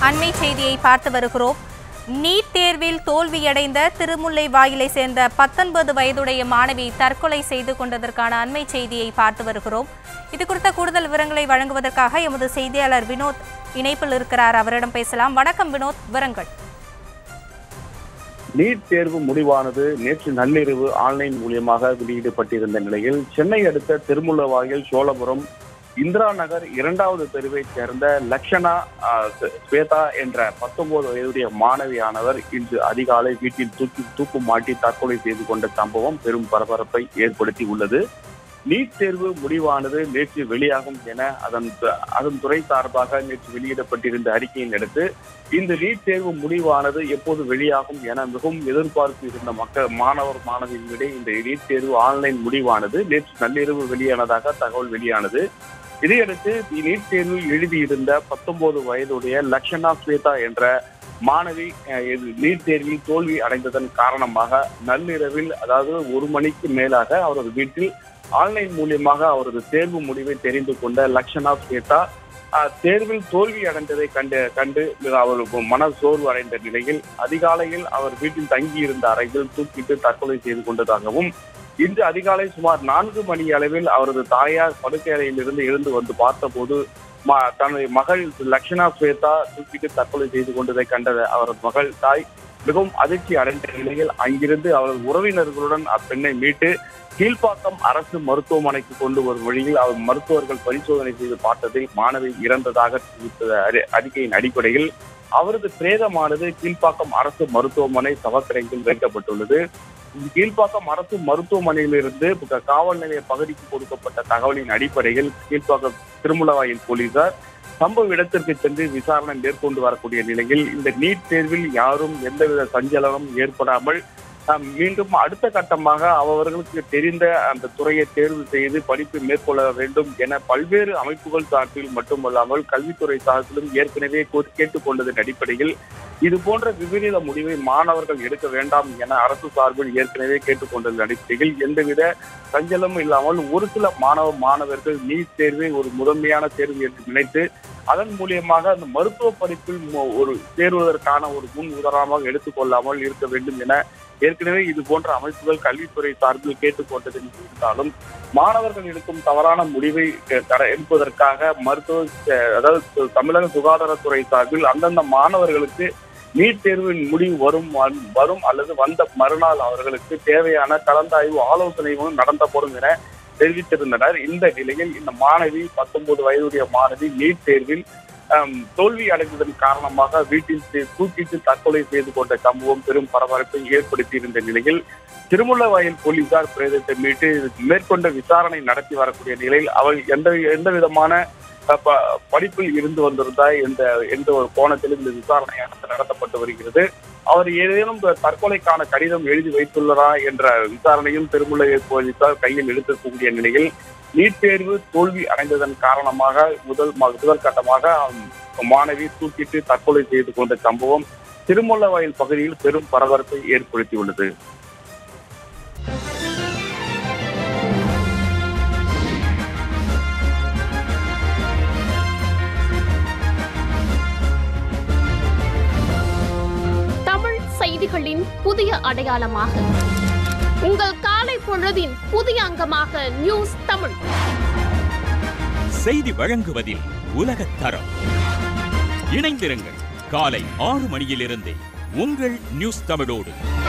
அண்மை செய்தியை பார்த்து வருகிறோம் நீட் தேர்வில் தோல்வியடைந்த திருமுல்லை வாயிலை சேர்ந்த பத்தொன்பது வயதுடைய மாணவி தற்கொலை செய்து கொண்டதற்கான அண்மை செய்தியை பார்த்து வருகிறோம் இது குறித்த கூடுதல் விவரங்களை வழங்குவதற்காக எமது செய்தியாளர் வினோத் இணைப்பில் இருக்கிறார் அவரிடம் பேசலாம் வணக்கம் வினோத் விவரங்கள் நீட் தேர்வு முடிவானது நேற்று நள்ளிரவு ஆன்லைன் மூலியமாக வெளியிடப்பட்டிருந்த நிலையில் சென்னை அடுத்த திருமுல்லவாயில் சோழபுரம் இந்திரா நகர் இரண்டாவது தெருவைச் சேர்ந்த லக்ஷனா ஆஹ், ஸ்வேதா என்ற பத்தொன்பது வயதுடைய மாணவியானவர் இன்று அதிகாலை வீட்டில் தூக்கி தூக்கு மாட்டி தற்கொலை செய்து கொண்ட சம்பவம் பெரும் பரபரப்பை ஏற்படுத்தி உள்ளது நீட் தேர்வு முடிவானது நேற்று வெளியாகும் என அதன் அதன் துறை சார்பாக நேற்று வெளியிடப்பட்டிருந்த அறிக்கையின் அடுத்து இந்த நீட் தேர்வு முடிவானது எப்போது வெளியாகும் என மிகவும் எதிர்பார்த்து இருந்த மக்கள் மாணவர் மாணவிகளிடையே இந்த நீட் தேர்வு ஆன்லைன் முடிவானது நேற்று நள்ளிரவு வெளியானதாக தகவல் வெளியானது இதையடுத்து நீட் தேர்வில் எழுதியிருந்த பத்தொன்பது வயதுடைய லக்ஷனா ஸ்வேதா என்ற மாணவி அஹ், இது நீட் தேர்வில் தோல்வி அடைந்ததன் காரணமாக நள்ளிரவில் அதாவது ஒரு மணிக்கு மேலாக அவரது வீட்டில் ஆன்லைன் மூலியமாக அவரது தேர்வு முடிவை தெரிந்து கொண்ட லக்ஷனா ஸ்வேதா அஹ், தேர்வில் தோல்வி அடைந்ததை கண்டு கண்டு அவருக்கு மன சோர்வு அடைந்த நிலையில் அதிகாலையில் அவர் வீட்டில் தங்கியிருந்த அறையில் தூக்கிட்டு தற்கொலை செய்து கொண்டதாகவும் இன்று அதிகாலை சுமார் நான்கு மணி அளவில் அவரது தாயார் படுக்கை அறையில் இருந்து எழுந்து வந்து பார்த்தபோது ம- தனது மகள் லக்ஷனா ஸ்வேதா தூக்கிட்டு தற்கொலை செய்து கொண்டதை கண்ட அவரது மகள் தாய் மிகவும் அதிர்ச்சி அடைந்த நிலையில் அங்கிருந்து அவரது உறவினர்களுடன் அப்பெண்ணை மீட்டு கீழ்ப்பாக்கம் அரசு மருத்துவமனைக்கு கொண்டு வரும் வழியில் அவர் மருத்துவர்கள் பரிசோதனை செய்து பார்த்ததில் மாணவி இறந்ததாக தெரிவித்த அறி- அறிக்கையின் அடிப்படையில் அவரது பிரேதமானது கீழ்ப்பாக்கம் அரசு மருத்துவமனை சவக்கிடங்கில் வைக்கப்பட்டுள்ளது கீழ்ப்பாக்கம் அரசு மருத்துவமனையிலிருந்து ப- காவல் நிலைய பகுதிக்கு கொடுக்கப்பட்ட தகவலின் அடிப்படையில் கீழ்ப்பாக்கம் திருமுலவாயில் போலீசார் சம்பவ இடத்திற்கு சென்று விசாரணை மேற்கொண்டு வரக்கூடிய நிலையில் இந்த நீட் தேர்வில் யாரும் எந்தவித சஞ்சலமும் ஏற்படாமல் ஆஹ், மீண்டும் அடுத்த கட்டமாக அவர்களுக்கு தெரிந்த அந்த துறையை தேர்வு செய்து படிப்பு மேற்கொள்ள வேண்டும் என பல்வேறு அமைப்புகள் சார்பில் மட்டுமல்லாமல் கல்வித்துறை சார்பிலும் ஏற்கனவே கோ- கேட்டுக்கொண்டதன் அடிப்படையில் இது போன்ற விபரீத முடிவை மாணவர்கள் எடுக்க வேண்டாம் என அரசு சார்பில் ஏற்கனவே கேட்டுக்கொண்டதன் அடிப்படையில் எந்தவித சஞ்சலமும் இல்லாமல் ஒரு சில மாணவ மாணவர்கள் நீட் தேர்வை ஒரு முதன்மையான தேர்வு என்று நினைத்து அதன் மூலியமாக அந்த மருத்துவ படிப்பில் மு- ஒரு சேருவதற்கான ஒரு முன் உதாரணமாக எடுத்துக்கொள்ளாமல் இருக்க வேண்டும் என ஏற்கனவே இது போன்ற அமைப்புகள் கல்வித்துறை சார்பில் கேட்டுக்கொண்டது இருந்தாலும் மாணவர்கள் எடுக்கும் தவறான முடிவை க- தர- எடுப்பதற்காக மருத்துவ அஹ், அதாவது தமிழக சுகாதாரத்துறை சார்பில் அந்தந்த மாணவர்களுக்கு நீட் தேர்வின் முடிவு வரும் வந்- வரும் அல்லது வந்த மறுநாள் அவர்களுக்கு தேவையான கலந்தாய்வு ஆலோசனைகளும் நடத்தப்படும் என தெரிவித்திருந்தனர் இந்த நிலையில் இந்த மாணவி பத்தொன்பது வயதுடைய மாணவி நீட் தேர்வில் ஆம், தோல்வி அடைந்ததன் காரணமாக வீட்டில் தூ- தூக்கிட்டு தற்கொலை செய்து கொண்ட சம்பவம் பெரும் பரபரப்பை ஏற்படுத்தியிருந்த நிலையில் திருமுல்லவாயில் போலீசார் பிரேதத்தை மீட்டு மேற்கொண்ட விசாரணை நடத்தி வரக்கூடிய நிலையில் அவள் எந்த எந்த விதமான அஹ், ப- படிப்பில் இருந்து வந்திருந்தா எந்த எந்த ஒரு கோணத்திலும் இந்த விசாரணை நடத்தப்பட்டு வருகிறது அவர் ஏதேனும் தற்கொலைக்கான கடிதம் எழுதி வைத்துள்ளதா என்ற விசாரணையும் திருமுல்லை போலீசார் கையில் எடுத்திருக்கக்கூடிய நிலையில் நீட் தேர்வு தோல்வி அடைந்ததன் காரணமாக முதல் ம- முதல் கட்டமாக அவ் மாணவி தூக்கிட்டு தற்கொலை செய்து கொண்ட சம்பவம் திருமுல்லவாயில் பகுதியில் பெரும் பரபரப்பை ஏற்படுத்தியுள்ளது தமிழ் செய்திகளின் புதிய அடையாளமாக உங்கள் காலை பொழுதின் புதிய அங்கமாக நியூஸ் தமிழ் செய்தி வழங்குவதில் உலகத் தரம் இணைந்திருங்கள் காலை ஆறு மணியிலிருந்தே உங்கள் நியூஸ் தமிழோடு